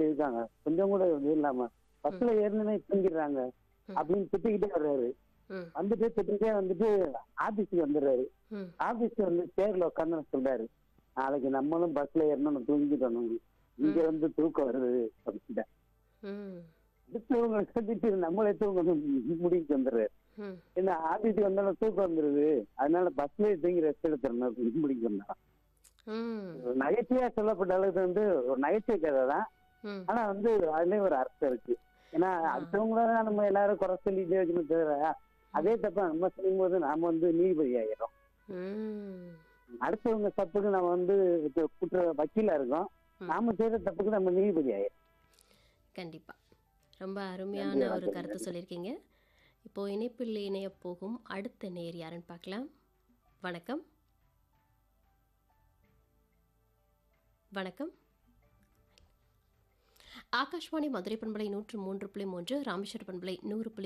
இருக்காங்க கொஞ்சம் கூட இது இல்லாம பஸ்ல ஏறினே தூங்கிடுறாங்க அப்படின்னு திட்டிக்கிட்டே வர்றாரு ம் வந்துட்டு திட்டிக்கிட்டே வந்துட்டு ஆபீஸ்க்கு வந்துடுறாரு ம் ஆபீஸ்ல வந்து சேர்ல உட்காந்து சொல்றாரு நாளைக்கு நம்மளும் பஸ்ல ஏறணும் தூங்கிட்டணும் இங்க வந்து தூக்கம் வருது அப்படின்ட்டு ம் அடுத்தவங்க சொல்லிட்டு நம்மளே தூங்கணும் முடிவுக்கு வந்துடுறாரு ம் என்ன ஆபீஸ்க்கு வந்தாலும் தூக்கம் வந்துருது அதனால பஸ்லயே தூங்கி ரெஸ்ட் எடுத்துறணும் அப்படின்னு முடிவுக்கு வந்தான் ம் ஒரு நகைச்சுவையா சொல்லப்பட்ட அளவுக்கு வந்து ஒரு நகைச்சுவை கதை தான் ம் ஆனா வந்து அதுலயும் ஒரு அர்த்தம் இருக்கு ஏன்னா அடுத்தவங்கள நம்ம எல்லாரும் குறை சொல்லிட்டே வைக்கணும் தவிர அதே தப்ப நம்ம செய்யும் போது நாம வந்து நீதிபதி ஆயிடும் ம் அடுத்தவங்க தப்புக்கு நம்ம வந்து இப்ப குற்ற வக்கீலா இருக்கோம் நாம செய்யற தப்புக்கு நம்ம நீதிபதி ஆயிடும் கண்டிப்பா ரொம்ப அருமையான ஒரு கருத்து சொல்லியிருக்கீங்க இப்போ இணைப்பில் இணைய போகும் அடுத்த நேர் யாருன்னு பார்க்கலாம் வணக்கம் வணக்கம் ஆகாஷ்வாணி மதுரை பண்பலை நூற்று மூன்று புள்ளி மூன்று ராமேஸ்வர பண்பலை நூறு புள்ளி